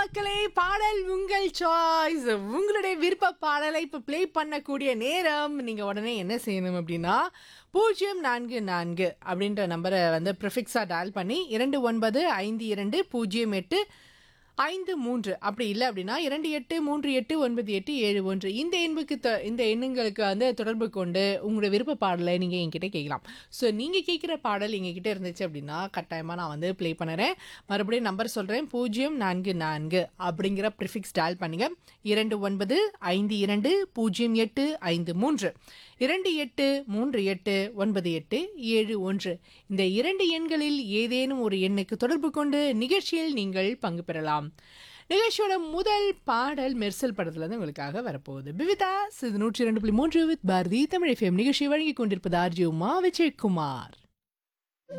மக்களே பாடல் உங்கள் சாய்ஸ் உங்களுடைய விருப்ப பாடலை இப்போ ப்ளே பண்ணக்கூடிய நேரம் நீங்கள் உடனே என்ன செய்யணும் அப்படின்னா பூஜ்ஜியம் நான்கு நான்கு அப்படின்ற நம்பரை வந்து ப்ரிஃபிக்ஸாக டயல் பண்ணி இரண்டு ஒன்பது ஐந்து இரண்டு பூஜ்ஜியம் எட்டு ஐந்து மூன்று அப்படி இல்லை அப்படின்னா இரண்டு எட்டு மூன்று எட்டு ஒன்பது எட்டு ஏழு ஒன்று இந்த எண்ணுக்கு த இந்த எண்ணுங்களுக்கு வந்து தொடர்பு கொண்டு உங்களுடைய விருப்ப பாடலை நீங்கள் என்கிட்ட கேட்கலாம் ஸோ நீங்கள் கேட்குற பாடல் எங்ககிட்ட இருந்துச்சு அப்படின்னா கட்டாயமாக நான் வந்து ப்ளே பண்ணுறேன் மறுபடியும் நம்பர் சொல்கிறேன் பூஜ்ஜியம் நான்கு நான்கு அப்படிங்கிற ப்ரிஃபிக்ஸ் டயல் பண்ணுங்க இரண்டு ஒன்பது ஐந்து இரண்டு பூஜ்ஜியம் எட்டு ஐந்து மூன்று இரண்டு எட்டு மூன்று எட்டு ஒன்பது எட்டு ஏழு ஒன்று இந்த இரண்டு எண்களில் ஏதேனும் ஒரு எண்ணுக்கு தொடர்பு கொண்டு நிகழ்ச்சியில் நீங்கள் பங்கு பெறலாம் நிகழ்ச்சியோட முதல் பாடல் மெர்சல் படத்துல இருந்து உங்களுக்காக வரப்போகுது பிவிதா இது நூற்றி இரண்டு புள்ளி மூன்று வித் பாரதி தமிழ் எஃப்எம் நிகழ்ச்சி வழங்கி கொண்டிருப்பது ஆர்ஜி உமா விஜயகுமார்